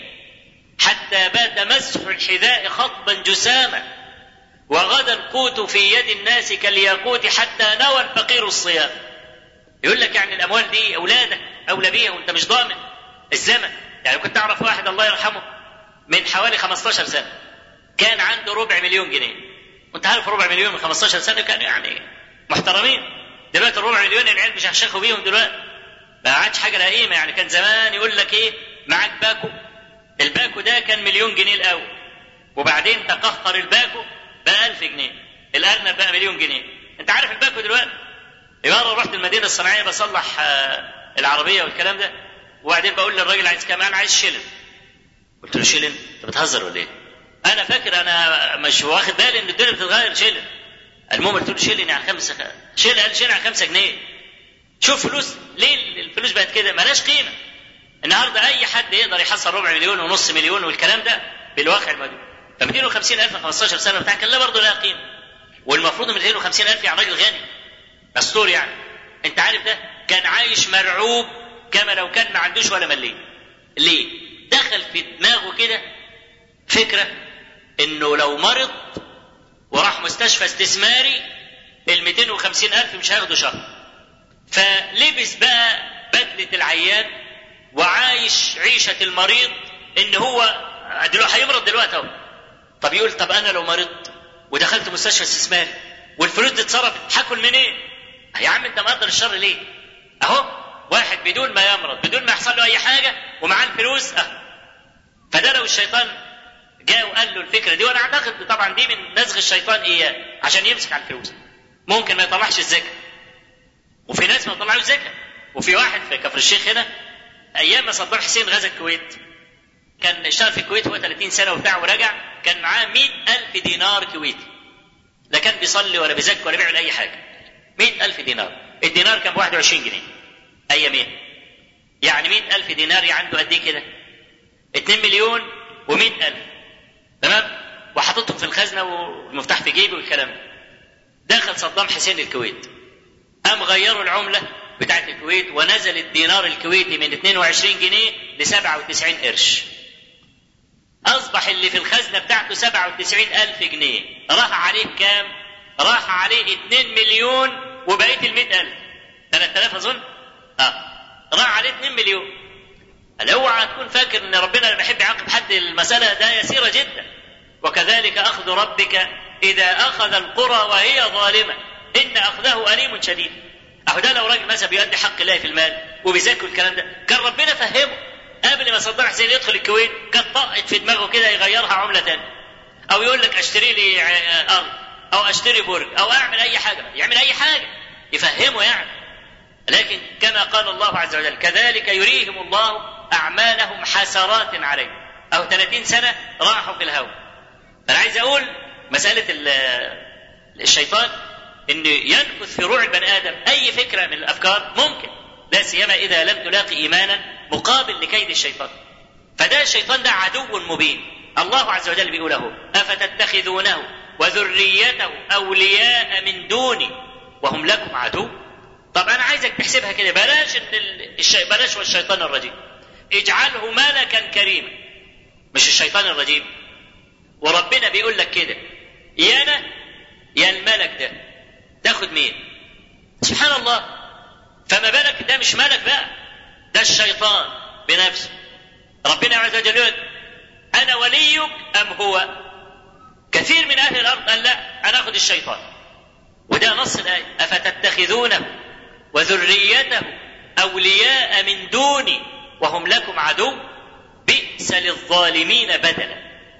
حتى بات مسح الحذاء خطبا جساما وغدا القوت في يد الناس كالياقوت حتى نوى الفقير الصيام يقول لك يعني الاموال دي اولادك اولى بيها وانت مش ضامن الزمن يعني كنت اعرف واحد الله يرحمه من حوالي 15 سنه كان عنده ربع مليون جنيه وانت عارف ربع مليون من 15 سنه كانوا يعني محترمين دلوقتي الربع مليون العيال مش هيشخوا بيهم دلوقتي ما عادش حاجه لها قيمه يعني كان زمان يقول لك ايه معاك باكو الباكو ده كان مليون جنيه الاول وبعدين تقهقر الباكو بقى 1000 جنيه الارنب بقى مليون جنيه انت عارف الباكو دلوقتي مره رحت المدينه الصناعيه بصلح العربيه والكلام ده وبعدين بقول للراجل عايز كام انا عايز شيلن قلت له شيلن انت بتهزر ولا ايه انا فاكر انا مش واخد بالي ان الدنيا بتتغير شيلن المهم قلت له شيلن يعني خمسه شيلن قال شيلن يعني خمسه جنيه شوف فلوس ليه الفلوس بقت كده مالهاش قيمه النهارده اي حد يقدر يحصل ربع مليون ونص مليون والكلام ده بالواقع الموجود ف 250 الف 15 سنه بتاع كان لا برضه لها قيمه والمفروض 250 الف يعني راجل غني مستور يعني انت عارف ده كان عايش مرعوب كما لو كان ما عندوش ولا مليم ليه دخل في دماغه كده فكره انه لو مرض وراح مستشفى استثماري ال 250 الف مش هياخدوا شهر فلبس بقى بدله العيان وعايش عيشه المريض ان هو دلوقتي هيمرض دلوقتي اهو طب يقول طب انا لو مرضت ودخلت مستشفى استثماري والفلوس دي اتصرفت هاكل منين؟ إيه؟ يا عم انت مقدر الشر ليه؟ اهو واحد بدون ما يمرض بدون ما يحصل له اي حاجه ومعاه الفلوس اه فده لو الشيطان جاء وقال له الفكره دي وانا اعتقد طبعا دي من نزغ الشيطان اياه عشان يمسك على الفلوس ممكن ما يطلعش الزكاه وفي ناس ما طلعوش زكاه وفي واحد في كفر الشيخ هنا ايام ما صدام حسين غزا الكويت كان اشتغل في الكويت هو 30 سنه وبتاع ورجع كان معاه 100000 دينار كويتي لا كان بيصلي ولا بيزكي ولا بيعمل اي حاجه 100000 دينار الدينار كان ب 21 جنيه ايامين يعني 100000 دينار عنده قد ايه كده 2 مليون و100000 تمام وحاططهم في الخزنه والمفتاح في جيبه والكلام ده دخل صدام حسين الكويت قام غيروا العمله بتاعت الكويت ونزل الدينار الكويتي من 22 جنيه ل 97 قرش أصبح اللي في الخزنة بتاعته 97 ألف جنيه راح عليه كام؟ راح عليه 2 مليون وبقية ال 100 ألف 3000 أظن؟ آه راح عليه 2 مليون قال اوعى تكون فاكر ان ربنا لما يحب يعاقب حد المسألة ده يسيرة جدا وكذلك اخذ ربك اذا اخذ القرى وهي ظالمه ان اخذه اليم شديد اهو ده لو راجل مثلا بيؤدي حق الله في المال وبيزكي الكلام ده كان ربنا فهمه قبل ما صدام حسين يدخل الكويت كانت طقت في دماغه كده يغيرها عمله ثانيه او يقول لك اشتري لي ارض او اشتري برج او اعمل اي حاجه يعمل اي حاجه يفهمه يعني لكن كما قال الله عز وجل كذلك يريهم الله اعمالهم حسرات عليهم او 30 سنه راحوا في الهواء انا عايز اقول مساله الشيطان ان ينفث في روع البني ادم اي فكره من الافكار ممكن لا سيما اذا لم تلاقي ايمانا مقابل لكيد الشيطان فده الشيطان ده عدو مبين الله عز وجل بيقول اهو افتتخذونه وذريته اولياء من دوني وهم لكم عدو طب انا عايزك تحسبها كده بلاش ان الشي... بلاش والشيطان الرجيم اجعله ملكا كريما مش الشيطان الرجيم وربنا بيقول لك كده يا انا يا الملك ده تاخد مين سبحان الله فما بالك ده مش ملك بقى ده الشيطان بنفسه ربنا عز وجل يقول انا وليك ام هو كثير من اهل الارض قال لا انا اخذ الشيطان وده نص الايه افتتخذونه وذريته اولياء من دوني وهم لكم عدو بئس للظالمين بدلا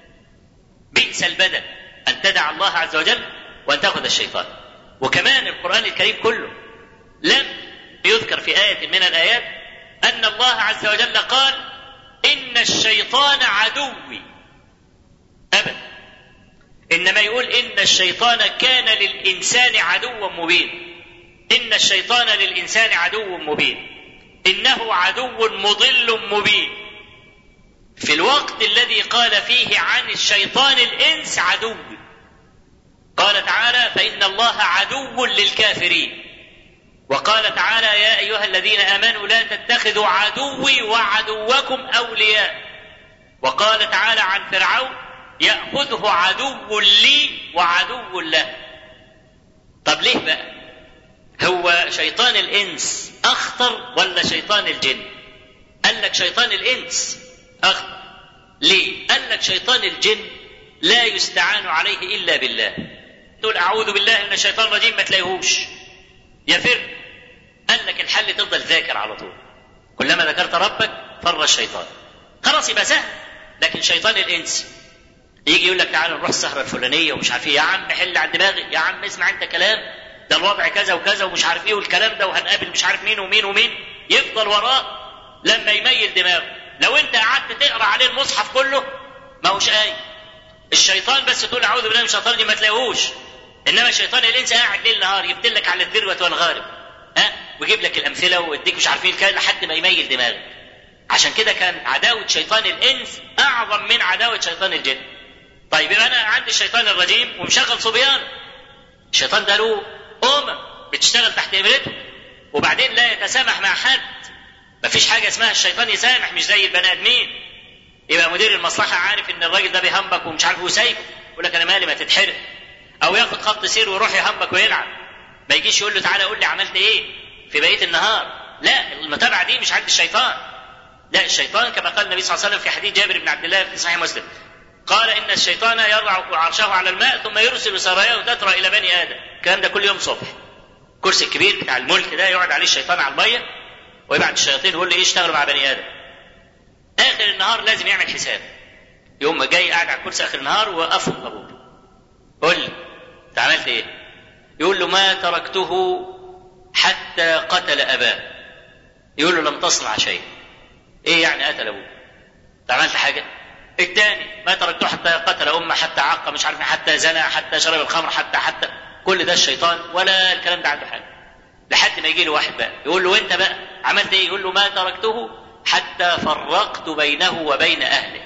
بئس البدل ان تدع الله عز وجل وان تاخذ الشيطان وكمان القران الكريم كله لم يذكر في ايه من الايات ان الله عز وجل قال ان الشيطان عدوي ابدا انما يقول ان الشيطان كان للانسان عدوا مبين ان الشيطان للانسان عدو مبين انه عدو مضل مبين في الوقت الذي قال فيه عن الشيطان الانس عدو قال تعالى فان الله عدو للكافرين وقال تعالى يا ايها الذين امنوا لا تتخذوا عدوي وعدوكم اولياء وقال تعالى عن فرعون ياخذه عدو لي وعدو له طب ليه بقى هو شيطان الانس اخطر ولا شيطان الجن قال لك شيطان الانس اخطر ليه قال لك شيطان الجن لا يستعان عليه الا بالله تقول اعوذ بالله من الشيطان الرجيم ما تلاقيهوش يفر قال لك الحل تفضل ذاكر على طول كلما ذكرت ربك فر الشيطان خلاص يبقى سهل لكن شيطان الانس يجي يقول لك تعالى نروح السهره الفلانيه ومش عارف ايه يا عم حل عن دماغي يا عم اسمع انت كلام ده الوضع كذا وكذا ومش عارف ايه والكلام ده وهنقابل مش عارف مين ومين ومين يفضل وراه لما يميل دماغه لو انت قعدت تقرا عليه المصحف كله ما هوش آية الشيطان بس تقول اعوذ بالله من الشيطان دي ما تلاقيهوش انما الشيطان الانس قاعد ليل نهار يفتلك على الذروه والغارب ها ويجيب لك الامثله ويديك مش عارفين الكلام لحد ما يميل دماغك عشان كده كان عداوه شيطان الانس اعظم من عداوه شيطان الجن طيب يبقى انا عندي الشيطان الرجيم ومشغل صبيان الشيطان ده له امم بتشتغل تحت امرته وبعدين لا يتسامح مع حد مفيش حاجه اسمها الشيطان يسامح مش زي البني ادمين يبقى مدير المصلحه عارف ان الراجل ده بيهمك ومش عارف وسايبه يقول لك انا مالي ما تتحرق او ياخد خط سير ويروح يهمك ويلعب ما يجيش يقول له تعالى قول لي عملت ايه في بقيه النهار لا المتابعه دي مش عند الشيطان لا الشيطان كما قال النبي صلى الله عليه وسلم في حديث جابر بن عبد الله في صحيح مسلم قال ان الشيطان يضع عرشه على الماء ثم يرسل سراياه تترى الى بني ادم الكلام ده كل يوم صبح الكرسي الكبير بتاع الملك ده يقعد عليه الشيطان على الميه ويبعت الشياطين يقول له ايه اشتغلوا مع بني ادم اخر النهار لازم يعمل حساب يوم جاي قاعد على الكرسي اخر النهار وقفه الطابور قول لي انت عملت ايه يقول له ما تركته حتى قتل اباه يقول له لم تصنع شيء ايه يعني قتل ابوه انت عملت حاجه الثاني ما تركته حتى قتل امه حتى عق مش عارف حتى زنى حتى شرب الخمر حتى حتى كل ده الشيطان ولا الكلام ده عنده حاجه لحد ما يجي له واحد بقى يقول له وانت بقى عملت ايه يقول له ما تركته حتى فرقت بينه وبين اهله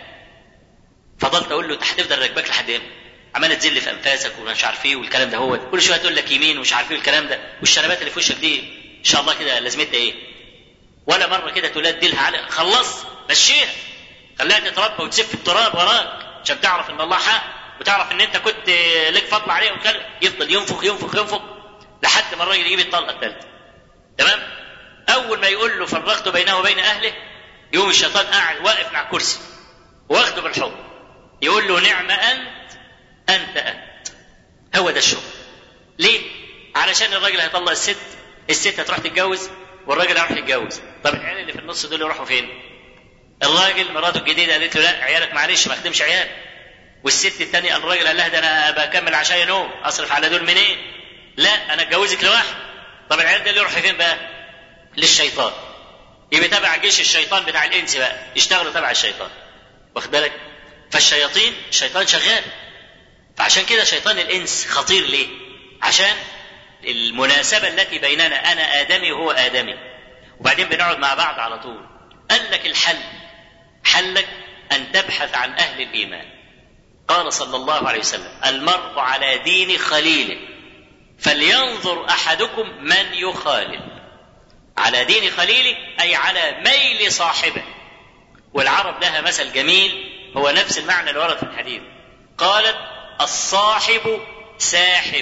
فضلت اقول له انت هتفضل راكبك لحد امتى عماله تزل في انفاسك ومش عارف ايه والكلام ده هو كل شويه تقول لك يمين ومش عارف ايه الكلام ده والشنبات اللي في وشك دي ان شاء الله كده لازمتها ايه ولا مره كده تقول لها اديلها على خلص مشيها خليها تتربى وتسف التراب وراك عشان تعرف ان الله حق وتعرف ان انت كنت لك فضل عليه وكلام يفضل ينفخ ينفخ ينفخ لحد ما الراجل يجيب الطلقه الثالثه تمام اول ما يقول له فرقت بينه وبين اهله يقوم الشيطان قاعد واقف مع كرسي واخده بالحضن يقول له نعم انت انت انت هو ده الشغل ليه علشان الراجل هيطلق الست الست هتروح تتجوز والراجل هيروح يتجوز طب العيال اللي في النص دول يروحوا فين الراجل مراته الجديده قالت له لا عيالك معلش ما اخدمش عيال والست الثانيه الراجل قال لها ده انا بكمل عشان نوم اصرف على دول منين لا انا اتجوزك لوحدي طب العيال ده اللي يروح فين بقى للشيطان يبقى تبع جيش الشيطان بتاع الانس بقى يشتغلوا تبع الشيطان واخد بالك فالشياطين الشيطان شغال فعشان كده شيطان الانس خطير ليه عشان المناسبة التي بيننا أنا آدمي وهو آدمي وبعدين بنقعد مع بعض على طول قال لك الحل حلك أن تبحث عن أهل الإيمان قال صلى الله عليه وسلم المرء على دين خليله فلينظر أحدكم من يخالل على دين خليله أي على ميل صاحبه والعرب لها مثل جميل هو نفس المعنى اللي ورد في الحديث قالت الصاحب ساحب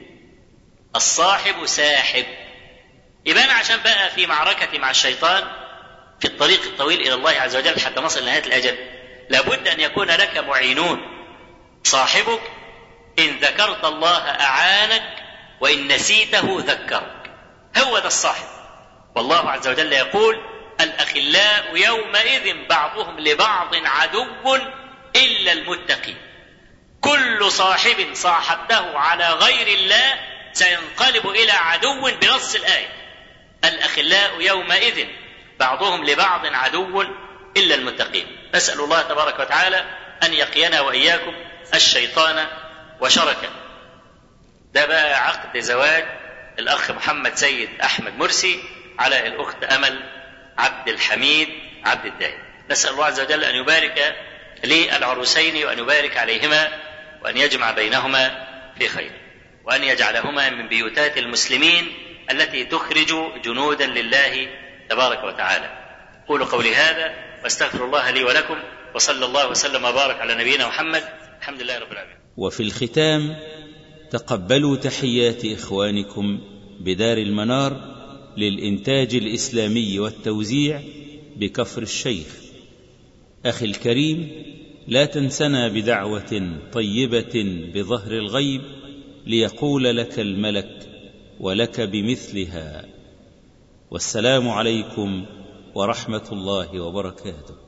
الصاحب ساحب يبقى أنا عشان بقى في معركتي مع الشيطان في الطريق الطويل إلى الله عز وجل حتى نصل لنهاية الأجل لابد أن يكون لك معينون صاحبك إن ذكرت الله أعانك وإن نسيته ذكرك هو ده الصاحب والله عز وجل يقول الأخلاء يومئذ بعضهم لبعض عدو إلا المتقين كل صاحب صاحبته على غير الله سينقلب إلى عدو بنص الآية الأخلاء يومئذ بعضهم لبعض عدو إلا المتقين نسأل الله تبارك وتعالى أن يقينا وإياكم الشيطان وشركه ده بقى عقد زواج الأخ محمد سيد أحمد مرسي على الأخت أمل عبد الحميد عبد الداعي نسأل الله عز وجل أن يبارك للعروسين وأن يبارك عليهما وأن يجمع بينهما في خير وأن يجعلهما من بيوتات المسلمين التي تخرج جنودا لله تبارك وتعالى قولوا قولي هذا واستغفر الله لي ولكم وصلى الله وسلم وبارك على نبينا محمد الحمد لله رب العالمين وفي الختام تقبلوا تحيات اخوانكم بدار المنار للانتاج الاسلامي والتوزيع بكفر الشيخ اخي الكريم لا تنسنا بدعوه طيبه بظهر الغيب ليقول لك الملك ولك بمثلها والسلام عليكم ورحمه الله وبركاته